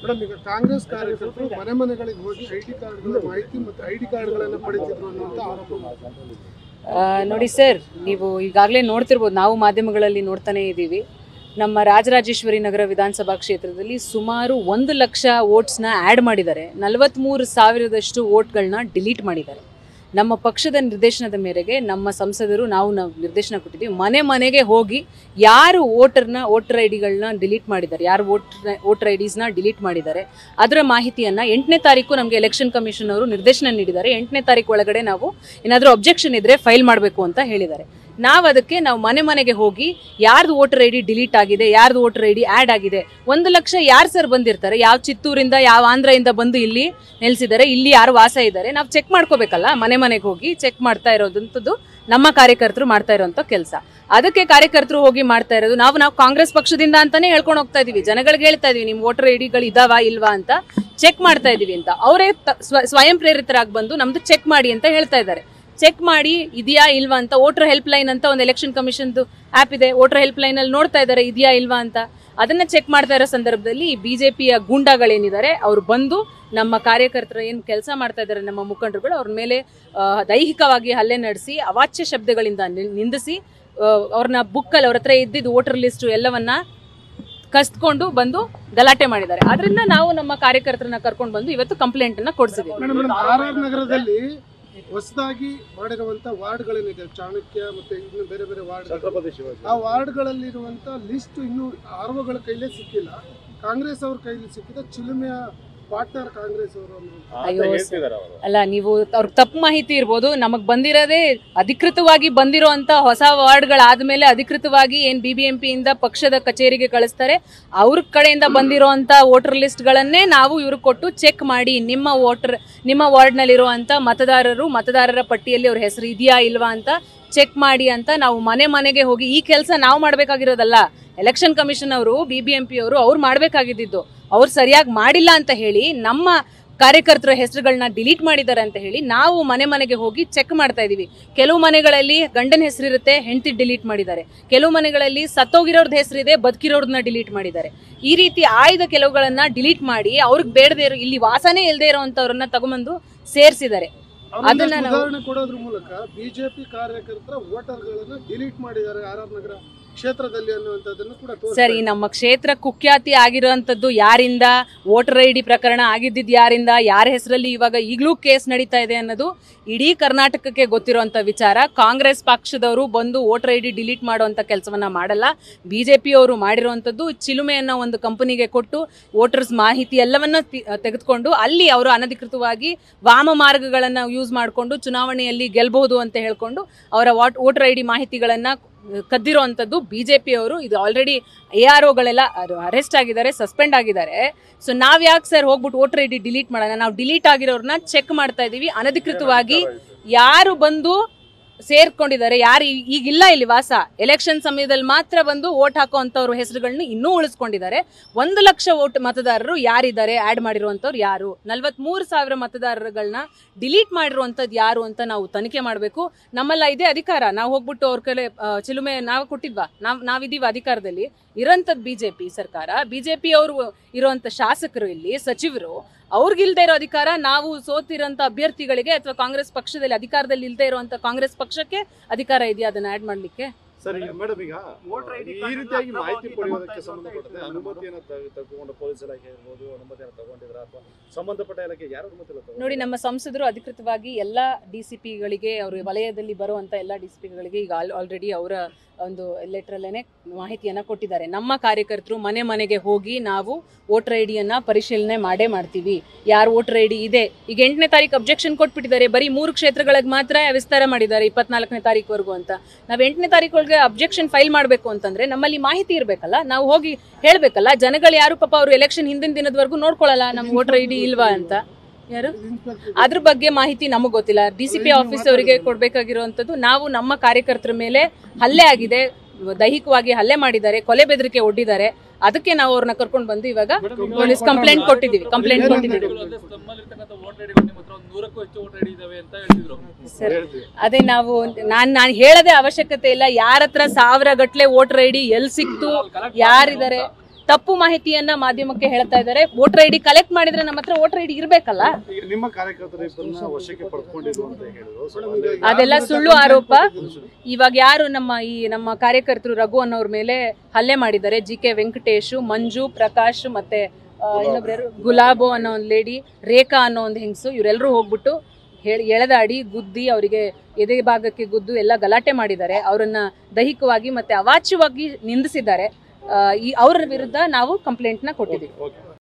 Madam ಈಗ ಕಾಂಗ್ರೆಸ್ ಕಾರ್ಯಕರ್ತರು ಮನೆ ಮನೆಗಳಿಗೆ ಹೋಗಿ ಐ ಡಿ ಕಾರ್ಡ್ಗಳ ಮಾಹಿತಿ ಮತ್ತು ಐ ಡಿ ಕಾರ್ಡ್ಗಳನ್ನು ಪಡೆದಿದ್ರು ಅನ್ನುವಂಥ ಆರೋಪ ಆ, ನೋಡಿ ಸರ್ ನೀವು ಈಗಾಗಲೇ ನೋಡ್ತಿರ್ಬೋದು ನಾವು ಮಾಧ್ಯಮಗಳಲ್ಲಿ ನೋಡ್ತಾನೆ ಇದ್ದೀವಿ ನಮ್ಮ ರಾಜರಾಜೇಶ್ವರಿ ನಗರ ವಿಧಾನಸಭಾ ಕ್ಷೇತ್ರದಲ್ಲಿ ಸುಮಾರು ಒಂದು ಲಕ್ಷ ವೋಟ್ಸ್ನ ಆ್ಯಡ್ ಮಾಡಿದ್ದಾರೆ ನಲವತ್ತ್ಮೂರು ಸಾವಿರದಷ್ಟು ವೋಟ್ಗಳನ್ನ ಡಿಲೀಟ್ ಮಾಡಿದ್ದಾರೆ ನಮ್ಮ ಪಕ್ಷದ ನಿರ್ದೇಶನದ ಮೇರೆಗೆ ನಮ್ಮ ಸಂಸದರು ನಾವು ನಾವು ನಿರ್ದೇಶನ ಕೊಟ್ಟಿದ್ದೀವಿ ಮನೆ ಮನೆಗೆ ಹೋಗಿ ಯಾರು ವೋಟರ್ನ ವೋಟರ್ ಐ ಡಿಗಳನ್ನ ಡಿಲೀಟ್ ಮಾಡಿದ್ದಾರೆ ಯಾರು ವೋಟರ್ ವೋಟರ್ ಐ ಡಿಸ್ನ ಡಿಲೀಟ್ ಮಾಡಿದ್ದಾರೆ ಅದರ ಮಾಹಿತಿಯನ್ನು ಎಂಟನೇ ತಾರೀಕು ನಮಗೆ ಎಲೆಕ್ಷನ್ ಕಮಿಷನ್ ಅವರು ನಿರ್ದೇಶನ ನೀಡಿದ್ದಾರೆ ಎಂಟನೇ ತಾರೀಕು ಒಳಗಡೆ ನಾವು ಏನಾದರೂ ಅಬ್ಜೆಕ್ಷನ್ ಇದ್ದರೆ ಫೈಲ್ ಮಾಡಬೇಕು ಅಂತ ಹೇಳಿದ್ದಾರೆ ನಾವು ಅದಕ್ಕೆ ನಾವು ಮನೆ ಮನೆಗೆ ಹೋಗಿ ಯಾರ್ದು ವೋಟರ್ ಐ ಡಿ ಡಿಲೀಟ್ ಆಗಿದೆ ಯಾರ್ದು ವೋಟರ್ ಐ ಡಿ ಆ್ಯಡ್ ಆಗಿದೆ ಒಂದು ಲಕ್ಷ ಯಾರು ಸರ್ ಬಂದಿರ್ತಾರೆ ಯಾವ ಚಿತ್ತೂರಿಂದ ಯಾವ ಆಂಧ್ರದಿಂದ ಬಂದು ಇಲ್ಲಿ ನೆಲೆಸಿದ್ದಾರೆ ಇಲ್ಲಿ ಯಾರು ವಾಸ ಇದ್ದಾರೆ ನಾವು ಚೆಕ್ ಮಾಡ್ಕೋಬೇಕಲ್ಲ ಮನೆ ಮನೆಗೆ ಹೋಗಿ ಚೆಕ್ ಮಾಡ್ತಾ ಇರೋದಂಥದ್ದು ನಮ್ಮ ಕಾರ್ಯಕರ್ತರು ಮಾಡ್ತಾ ಇರೋಂಥ ಕೆಲಸ ಅದಕ್ಕೆ ಕಾರ್ಯಕರ್ತರು ಹೋಗಿ ಮಾಡ್ತಾ ಇರೋದು ನಾವು ನಾವು ಕಾಂಗ್ರೆಸ್ ಪಕ್ಷದಿಂದ ಅಂತಾನೆ ಹೇಳ್ಕೊಂಡು ಹೋಗ್ತಾ ಇದೀವಿ ಜನಗಳಿಗೆ ಹೇಳ್ತಾ ಇದೀವಿ ನಿಮ್ಮ ವೋಟರ್ ಐ ಡಿಗಳು ಇದಾವ ಇಲ್ವಾ ಅಂತ ಚೆಕ್ ಮಾಡ್ತಾ ಇದೀವಿ ಅಂತ ಅವರೇ ಸ್ವಯಂ ಪ್ರೇರಿತರಾಗಿ ಬಂದು ನಮ್ದು ಚೆಕ್ ಮಾಡಿ ಅಂತ ಹೇಳ್ತಾ ಇದ್ದಾರೆ ಚೆಕ್ ಮಾಡಿ ಇದೆಯಾ ಇಲ್ವಾ ಅಂತ ವೋಟರ್ ಹೆಲ್ಪ್ ಲೈನ್ ಅಂತ ಒಂದು ಎಲೆಕ್ಷನ್ ಕಮಿಷನ್ದು ಆ್ಯಪ್ ಇದೆ ವೋಟರ್ ಹೆಲ್ಪ್ ಲೈನ್ ಅಲ್ಲಿ ನೋಡ್ತಾ ಇದ್ದಾರೆ ಇದೆಯಾ ಇಲ್ವಾ ಅಂತ ಅದನ್ನ ಚೆಕ್ ಮಾಡ್ತಾ ಇರೋ ಸಂದರ್ಭದಲ್ಲಿ ಬಿಜೆಪಿಯ ಗೂಂಡಾಗಳೇನಿದ್ದಾರೆ ಅವ್ರು ಬಂದು ನಮ್ಮ ಕಾರ್ಯಕರ್ತರು ಏನು ಕೆಲಸ ಮಾಡ್ತಾ ಇದ್ದಾರೆ ನಮ್ಮ ಮುಖಂಡರುಗಳು ಅವ್ರ ಮೇಲೆ ಆ, ದೈಹಿಕವಾಗಿ ಹಲ್ಲೆ ನಡೆಸಿ ಅವಾಚ್ಯ ಶಬ್ದಗಳಿಂದ ನಿ- ನಿಂದಿಸಿ ಆ, ಅವ್ರನ್ನ ಬುಕ್ಕಲ್ಲಿ ಅವ್ರ ಹತ್ರ ಇದ್ದಿದ್ದು ವೋಟರ್ ಲಿಸ್ಟು ಎಲ್ಲವನ್ನ ಕಸ್ಕೊಂಡು ಬಂದು ಗಲಾಟೆ ಮಾಡಿದ್ದಾರೆ ಅದರಿಂದ ನಾವು ನಮ್ಮ ಕಾರ್ಯಕರ್ತರನ್ನ ಕರ್ಕೊಂಡು ಬಂದು ಇವತ್ತು ಕಂಪ್ಲೇಂಟ್ ಅನ್ನ ಕೊಡಿಸಿದ್ದೀವಿ ಮೇಡಮ್ ಮೇಡಮ್ ಆರ್ ಆರ್ ನಗರದಲ್ಲಿ ಹೊಸದಾಗಿ ಮಾಡಿರುವಂಥ ವಾರ್ಡ್ಗಳೇನಿದೆ ಚಾಣಕ್ಯ ಮತ್ತೆ ಇನ್ನು ಬೇರೆ ಬೇರೆ ವಾರ್ಡ್ ಆ ವಾರ್ಡ್ಗಳಲ್ಲಿರುವಂಥ ಲಿಸ್ಟ್ ಇನ್ನೂ ಆರ್ ಒಗಳ ಕೈಲೇ ಸಿಕ್ಕಿಲ್ಲ ಕಾಂಗ್ರೆಸ್ ಅವ್ರ ಕೈಲಿ ಸಿಕ್ಕಿದ ಚಿಲುಮೆಯ ಪಾರ್ಟ್ನರ್ ಕಾಂಗ್ರೆಸ್ ಅವರು ಅನ್ನುವಂಥ ಅಯ್ಯೋ ಅಲ್ಲ ನೀವು ಅವ್ರಿಗೆ ತಪ್ಪು ಮಾಹಿತಿ ಇರ್ಬೋದು ನಮಗ್ ಬಂದಿರೋದೇ ಅಧಿಕೃತವಾಗಿ ಬಂದಿರೋಂಥ ಹೊಸ ವಾರ್ಡ್ಗಳಾದ್ಮೇಲೆ ಅಧಿಕೃತವಾಗಿ ಏನ್ ಬಿ ಬಿ ಎಂ ಪಿಯಿಂದ ಪಕ್ಷದ ಕಚೇರಿಗೆ ಕಳಿಸ್ತಾರೆ ಅವ್ರ ಕಡೆಯಿಂದ ಬಂದಿರೋಂಥ ವೋಟರ್ ಲಿಸ್ಟ್ಗಳನ್ನೇ ನಾವು ಇವ್ರಿಗೆ ಕೊಟ್ಟು ಚೆಕ್ ಮಾಡಿ ನಿಮ್ಮ ವೋಟರ್ ನಿಮ್ಮ ವಾರ್ಡ್ನಲ್ಲಿರುವಂಥ ಮತದಾರರು ಮತದಾರರ ಪಟ್ಟಿಯಲ್ಲಿ ಅವ್ರ ಹೆಸರು ಇದೆಯಾ ಇಲ್ವಾ ಅಂತ ಚೆಕ್ ಮಾಡಿ ಅಂತ ನಾವು ಮನೆ ಮನೆಗೆ ಹೋಗಿ ಈ ಕೆಲಸ ನಾವು ಮಾಡಬೇಕಾಗಿರೋದಲ್ಲ ಎಲೆಕ್ಷನ್ ಕಮಿಷನ್ ಅವರು ಬಿ ಬಿ ಎಂ ಪಿ ಅವರು ಅವ್ರು ಮಾಡಬೇಕಾಗಿದ್ದು ಅವ್ರು ಸರಿಯಾಗಿ ಮಾಡಿಲ್ಲ ಅಂತ ಹೇಳಿ ನಮ್ಮ ಕಾರ್ಯಕರ್ತರ ಹೆಸರುಗಳನ್ನ ಡಿಲೀಟ್ ಮಾಡಿದ್ದಾರೆ ಅಂತ ಹೇಳಿ ನಾವು ಮನೆ ಮನೆಗೆ ಹೋಗಿ ಚೆಕ್ ಮಾಡ್ತಾ ಇದೀವಿ ಕೆಲವು ಮನೆಗಳಲ್ಲಿ ಗಂಡನ ಹೆಸರಿರುತ್ತೆ ಹೆಂಡತಿ ಡಿಲೀಟ್ ಮಾಡಿದ್ದಾರೆ ಕೆಲವು ಮನೆಗಳಲ್ಲಿ ಸತ್ತೋಗಿರೋರ್ದು ಹೆಸರಿದೆ ಬದುಕಿರೋರ್ದನ್ನ ಡಿಲೀಟ್ ಮಾಡಿದ್ದಾರೆ ಈ ರೀತಿ ಆಯ್ದ ಕೆಲವುಗಳನ್ನ ಡಿಲೀಟ್ ಮಾಡಿ ಅವ್ರಿಗೆ ಬೇಡದೇ ಇರೋ ಇಲ್ಲಿ ವಾಸನೆ ಇಲ್ಲದೆ ಇರೋವಂಥವ್ರನ್ನ ತಗೊಂಬಂದು ಸೇರಿಸಿದ್ದಾರೆ ಅವ್ರನ್ನ ಅದನ್ನ ನಾವು- ಉದಾಹರಣೆ ಕೊಡೋದ್ರ ಮೂಲಕ ಬಿಜೆಪಿ ಕಾರ್ಯಕರ್ತರ ವೋಟರ್ಗಳನ್ನು ಡಿಲೀಟ್ ಮಾಡಿದ್ದಾರೆ ಆರ್ ಆರ್ ನಗರ ಕ್ಷೇತ್ರದಲ್ಲಿ ಅನ್ನುವಂಥದ್ದನ್ನು ಕೂಡ ತೋರಿಸ್ತಾ ಸರಿ ನಮ್ಮ ಕ್ಷೇತ್ರ ಕುಖ್ಯಾತಿ ಆಗಿರೋಂಥದ್ದು ಯಾರಿಂದ ವೋಟರ್ ಐ ಡಿ ಪ್ರಕರಣ ಆಗಿದ್ದಿದ್ದು ಯಾರಿಂದ ಯಾರ ಹೆಸರಲ್ಲಿ ಇವಾಗ ಈಗಲೂ ಕೇಸ್ ನಡೀತಾ ಇದೆ ಅನ್ನೋದು ಇಡೀ ಕರ್ನಾಟಕಕ್ಕೆ ಗೊತ್ತಿರುವಂಥ ವಿಚಾರ ಕಾಂಗ್ರೆಸ್ ಪಕ್ಷದವರು ಬಂದು ವೋಟರ್ ಐ ಡಿ ಡಿಲೀಟ್ ಮಾಡುವಂಥ ಕೆಲಸವನ್ನ ಮಾಡಲ್ಲ ಬಿ ಜೆ ಪಿಯವರು ಮಾಡಿರುವಂಥದ್ದು ಚಿಲುಮೆ ಅನ್ನೋ ಒಂದು ಕಂಪನಿಗೆ ಕೊಟ್ಟು ವೋಟರ್ಸ್ ಮಾಹಿತಿ ಎಲ್ಲವನ್ನ ತಿ- ತೆಗೆದುಕೊಂಡು ಅಲ್ಲಿ ಅವರು ಅನಧಿಕೃತವಾಗಿ ವಾಮ ಮಾರ್ಗಗಳನ್ನು ಯೂಸ್ ಮಾಡಿಕೊಂಡು ಚುನಾವಣೆಯಲ್ಲಿ ಗೆಲ್ಬಹುದು ಅಂತ ಹೇಳ್ಕೊಂಡು ಅವರ ವಾಟ್ ವೋಟರ್ ಐ ಡಿ ಮಾಹಿತಿಗಳನ್ನು ಕದ್ದಿರೋ ಅಂಥದ್ದು ಬಿ ಜೆ ಪಿಯವರು ಇದು ಆಲ್ರೆಡಿ ಎ ಆರ್ ಒಗಳೆಲ್ಲ ಅರೆಸ್ಟ್ ಆಗಿದ್ದಾರೆ ಸಸ್ಪೆಂಡ್ ಆಗಿದ್ದಾರೆ ಸೊ ನಾವ್ ಯಾಕೆ ಸರ್ ಹೋಗ್ಬಿಟ್ಟು ವೋಟರ್ ಐ ಡಿ ಡಿಲೀಟ್ ಮಾಡೋಣ ನಾವು ಡಿಲೀಟ್ ಆಗಿರೋರ್ನ ಚೆಕ್ ಮಾಡ್ತಾ ಇದೀವಿ ಅನಧಿಕೃತವಾಗಿ ಯಾರು ಬಂದು ಸೇರ್ಕೊಂಡಿದ್ದಾರೆ ಯಾರು ಈ- ಈಗಿಲ್ಲ ಇಲ್ಲಿ ವಾಸ ಎಲೆಕ್ಷನ್ ಸಮಯದಲ್ಲಿ ಮಾತ್ರ ಬಂದು ವೋಟ್ ಹಾಕೋ ಅಂಥವ್ರ ಹೆಸರುಗಳನ್ನ ಇನ್ನೂ ಉಳಿಸ್ಕೊಂಡಿದ್ದಾರೆ ಒಂದು ಲಕ್ಷ ವೋಟ್ ಮತದಾರರು ಯಾರಿದ್ದಾರೆ ಆ್ಯಡ್ ಮಾಡಿರುವಂಥವ್ರು ಯಾರು ನಲ್ವತ್ಮೂರು ಸಾವಿರ ಮತದಾರರುಗಳನ್ನ ಡಿಲೀಟ್ ಮಾಡಿರುವಂಥದ್ದು ಯಾರು ಅಂತ ನಾವು ತನಿಖೆ ಮಾಡಬೇಕು ನಮ್ಮಲ್ಲ ಇದೇ ಅಧಿಕಾರ ನಾವು ಹೋಗ್ಬಿಟ್ಟು ಅವ್ರ ಕಡೆ ಆ, ಚಿಲುಮೆ ನಾವು ಕೊಟ್ಟಿದ್ವಾ ನಾವ್ ನಾವಿದೀವ ಅಧಿಕಾರದಲ್ಲಿ ಇರೋಂಥದ್ದು ಬಿಜೆಪಿ ಸರ್ಕಾರ ಬಿಜೆಪಿ ಅವರು ಇರುವಂತ ಶಾಸಕರು ಇಲ್ಲಿ ಸಚಿವರು ಅವ್ರಿಗಿಲ್ದೇ ಇರೋ ಅಧಿಕಾರ ನಾವು ಸೋತಿರೋಂಥ ಅಭ್ಯರ್ಥಿಗಳಿಗೆ ಅಥವಾ ಕಾಂಗ್ರೆಸ್ ಪಕ್ಷದಲ್ಲಿ ಅಧಿಕಾರದಲ್ಲಿ ಇಲ್ದೇ ಇರುವಂತ ಕಾಂಗ್ರೆಸ್ ಪಕ್ಷಕ್ಕೆ ಅಧಿಕಾರ ಇದೆಯಾ ಅದನ್ನ ಆಡ್ ಮಾಡ್ಲಿಕ್ಕೆ ಸರ್ ಈಗ ಮೇಡಮ್ ಈಗ Voter ID ಈ card ರೀತಿಯಾಗಿ ಅಕ್ರಮ ಮಾಹಿತಿ ಆಗಿ ಪಡೆಯೋದಕ್ಕೆ ತಗೊಳ್ತಾ ಸಂಬಂಧಪಟ್ಟಂತೆ ಇದ್ದಾರೆ ಅನುಮತಿಯನ್ನು ತ- ತಗೊಂಡು ಪೊಲೀಸ್ ಇಲಾಖೆ ಇರ್ಬೋದು ಅನುಮತಿಯನ್ನು ತಗೊಂಡಿದ್ರ ಅಥವಾ ಸಂಬಂಧಪಟ್ಟ ಇಲಾಖೆ ಯಾರು ಅನುಮತಿ ಇಲ್ಲ ತಗೊಂಡಿದ್ದಾರೆ? ನೋಡಿ ನಮ್ಮ ಸಂಸದರು ಅಧಿಕೃತವಾಗಿ ಎಲ್ಲ ಡಿ ಸಿ ಪಿಗಳಿಗೆ ಅವ್ರ ವಲಯದಲ್ಲಿ ಬರುವಂತ ಎಲ್ಲ ಡಿ ಸಿ ಪಿಗಳಿಗೆ ಈಗ ಆಲ್ರೆಡಿ ಅವರ ಒಂದು ಲೆಟ್ರಲ್ಲೇನೆ ಮಾಹಿತಿಯನ್ನ ಕೊಟ್ಟಿದ್ದಾರೆ ನಮ್ಮ ಕಾರ್ಯಕರ್ತರು ಮನೆ ಮನೆಗೆ ಹೋಗಿ ನಾವು ವೋಟರ್ ಐ ಡಿಯನ್ನ ಪರಿಶೀಲನೆ ಮಾಡೇ ಮಾಡ್ತೀವಿ ಯಾರು ವೋಟರ್ ಐ ಡಿ ಇದೆ ಈಗ ಎಂಟನೇ ತಾರೀಕು ಅಬ್ಜೆಕ್ಷನ್ ಕೊಟ್ಬಿಟ್ಟಿದ್ದಾರೆ ಬರೀ ಮೂರು ಕ್ಷೇತ್ರಗಳಿಗೆ ಮಾತ್ರ ವಿಸ್ತಾರ ಮಾಡಿದ್ದಾರೆ ಇಪ್ಪತ್ನಾಲ್ಕನೇ ತಾರೀಕುವರೆಗೂ ಅಂತ ನಾವು ಎಂಟನೇ ತಾರೀಕೊಳಗೆ ಅಬ್ಜೆಕ್ಷನ್ ಫೈಲ್ ಮಾಡಬೇಕು ಅಂತಂದ್ರೆ ನಮ್ಮಲ್ಲಿ ಮಾಹಿತಿ ಇರಬೇಕಲ್ಲ ನಾವು ಹೋಗಿ ಹೇಳಬೇಕಲ್ಲ ಜನಗಳು ಯಾರು ಪಾಪ ಅವರು ಎಲೆಕ್ಷನ್ ಹಿಂದಿನ ದಿನದವರೆಗೂ ನೋಡ್ಕೊಳ್ಳಲ್ಲ ನಮ್ಮ ವೋಟರ್ ಐ ಡಿ ಇಲ್ವಾ ಅಂತ ಯಾರು ಇನ್ಸ್ಪೆಕ್ಟರ್ ಅದ್ರ ಬಗ್ಗೆ ಮಾಹಿತಿ ನಮಗೆ ಗೊತ್ತಿಲ್ಲ ಡಿ ಸಿ ಪಿ ಆಫೀಸ್ ಅವರಿಗೆ ಕೊಡ್ಬೇಕಾಗಿರುವಂತದ್ದು ನಾವು ನಮ್ಮ ಕಾರ್ಯಕರ್ತರ ಮೇಲೆ ಹಲ್ಲೆ ಆಗಿದೆ ದೈಹಿಕವಾಗಿ ಹಲ್ಲೆ ಮಾಡಿದ್ದಾರೆ ಕೊಲೆ ಬೆದರಿಕೆ ಒಡ್ಡಿದ್ದಾರೆ ಅದಕ್ಕೆ ನಾವು ಅವ್ರನ್ನ ಕರ್ಕೊಂಡು ಬಂದು ಇವಾಗ ಪೊಲೀಸ್ ಕಂಪ್ಲೇಂಟ್ ಕೊಟ್ಟಿದ್ದೀವಿ ಕಂಪ್ಲೇಂಟ್ ಕೊಟ್ಟಿದ್ದೀವಿ ತಮ್ಮಲ್ಲಿರ್ತಕ್ಕಂಥ ವೋಟರ್ ಐಡಿ ನಿಮ್ಮ ಹತ್ರ ಒಂದು ನೂರಕ್ಕೂ ಹೆಚ್ಚು ವೋಟರ್ ಐಡಿ ಇದಾವೆ ಅಂತ ಹೇಳ್ತಿದ್ರು ಸರ್ ಹೇಳ್ತೀವಿ. ಅದೇ ನಾವು ನಾನ್ ನಾನು ಹೇಳದೆ ಅವಶ್ಯಕತೆ ಇಲ್ಲ ಯಾರ ಹತ್ರ ಸಾವಿರ ಗಟ್ಲೆ ವೋಟರ್ ಐ ಡಿ ಎಲ್ಲಿ ಸಿಕ್ತು ಯಾರಿದ್ದಾರೆ ತಪ್ಪು ಮಾಹಿತಿಯನ್ನ ಮಾಧ್ಯಮಕ್ಕೆ ಹೇಳ್ತಾ ಇದ್ದಾರೆ ವೋಟರ್ ಐ ಡಿ ಕಲೆಕ್ಟ್ ಮಾಡಿದ್ರೆ ನಮ್ಮ ಹತ್ರ ವೋಟರ್ ಐ ಡಿ ಇರ್ಬೇಕಲ್ಲ ಈಗ ನಿಮ್ಮ ಕಾರ್ಯಕರ್ತರು ಇಬ್ಬರನ್ನ ವಶಕ್ಕೆ ಪಡ್ಕೊಂಡಿದ್ರು ಅಂತ ಹೇಳಿದ್ರು So, ಅಲ್ಲೇ- ಅದೆಲ್ಲ ಸುಳ್ಳು ಆರೋಪ ಇವಾಗ ಯಾರು ನಮ್ಮ ಈ ನಮ್ಮ ಕಾರ್ಯಕರ್ತರು ರಘು ಅನ್ನೋರ್ ಮೇಲೆ ಹಲ್ಲೆ ಮಾಡಿದ್ದಾರೆ ಜಿ ಕೆ ವೆಂಕಟೇಶ್ ಮಂಜು ಪ್ರಕಾಶ್ ಮತ್ತೆ ಆ, ಇನ್ನೊಬ್ರು ಯಾರು? ಗುಲಾಬೋ ಅನ್ನೋ ಒಂದು ಲೇಡಿ ರೇಖಾ ಅನ್ನೋ ಒಂದು ಹೆಂಗಸು ಇವರೆಲ್ಲರೂ ಹೋಗ್ಬಿಟ್ಟು ಹೇಳಿ ಎಳೆದಾಡಿ ಗುದ್ದಿ ಅವರಿಗೆ ಎದೆ ಭಾಗಕ್ಕೆ ಗುದ್ದು ಎಲ್ಲ ಗಲಾಟೆ ಮಾಡಿದ್ದಾರೆ ಅವರನ್ನ ದೈಹಿಕವಾಗಿ ಮತ್ತೆ ಅವಾಚ್ಯವಾಗಿ ನಿಂದಿಸಿದ್ದಾರೆ ಆ, ಈ ಅವರ ವಿರುದ್ಧ ನಾವು ಕಂಪ್ಲೇಂಟ್ನ ಕೊಟ್ಟಿದ್ದೀವಿ ಓಕೆ